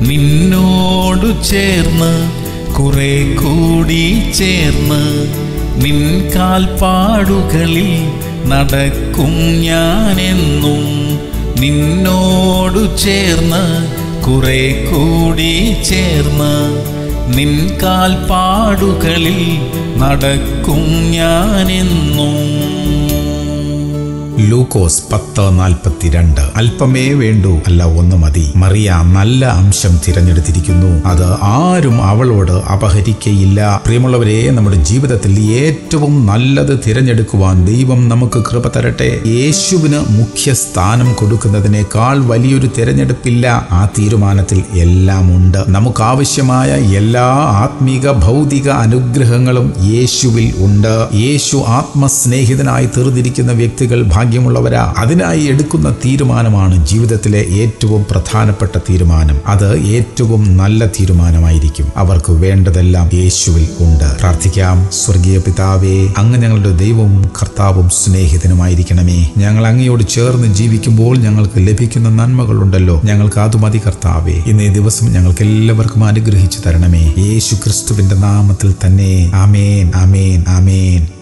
നിന്നോടു ചേർന്ന് കുറെ കൂടി ചേർന്ന് നിൻ കാൽപ്പാടുകളിൽ നടക്കും ഞാനെന്നും നിന്നോടു ചേർന്ന് കുറെ കൂടി ചേർന്ന് നിൻ കാൽപ്പാടുകളിൽ നടക്കും ഞാനെന്നും ലൂക്കോസ് പത്ത് നാൽപ്പത്തിരണ്ട് അല്പമേ വേണ്ടൂ അല്ല ഒന്ന് മതി മറിയ നല്ല അംശം തിരഞ്ഞെടുത്തിരിക്കുന്നു അത് ആരും അവളോട് അപഹരിക്കയില്ല പ്രിയമുള്ളവരെ നമ്മുടെ ജീവിതത്തിൽ ഏറ്റവും നല്ലത് തിരഞ്ഞെടുക്കുവാൻ ദൈവം നമുക്ക് കൃപ തരട്ടെ യേശുവിന് മുഖ്യ സ്ഥാനം കൊടുക്കുന്നതിനേക്കാൾ വലിയൊരു തിരഞ്ഞെടുപ്പില്ല ആ തീരുമാനത്തിൽ എല്ലാം ഉണ്ട് നമുക്ക് ആവശ്യമായ എല്ലാ ആത്മീക ഭൗതിക അനുഗ്രഹങ്ങളും യേശുവിൽ ഉണ്ട് യേശു ആത്മസ്നേഹിതനായി തീർന്നിരിക്കുന്ന വ്യക്തികൾ ഭാഗ്യമുള്ളവരാ അതിനായി എടുക്കുന്ന തീരുമാനമാണ് ജീവിതത്തിലെ ഏറ്റവും പ്രധാനപ്പെട്ട തീരുമാനം അത് ഏറ്റവും നല്ല തീരുമാനമായിരിക്കും അവർക്ക് വേണ്ടതെല്ലാം യേശുവിൽ ഉണ്ട് പ്രാർത്ഥിക്കാം സ്വർഗീയ പിതാവേ അങ്ങ് ഞങ്ങളുടെ ദൈവവും കർത്താവും സ്നേഹിതനുമായിരിക്കണമേ ഞങ്ങൾ അങ്ങയോട് ചേർന്ന് ജീവിക്കുമ്പോൾ ഞങ്ങൾക്ക് ലഭിക്കുന്ന നന്മകളുണ്ടല്ലോ ഞങ്ങൾക്ക് അത് മതി കർത്താവേ ഇന്നേ ദിവസം ഞങ്ങൾക്ക് എല്ലാവർക്കും അനുഗ്രഹിച്ചു തരണമേ യേശു ക്രിസ്തുവിന്റെ നാമത്തിൽ തന്നെ ആമേൻ ആമേൻ ആമേൻ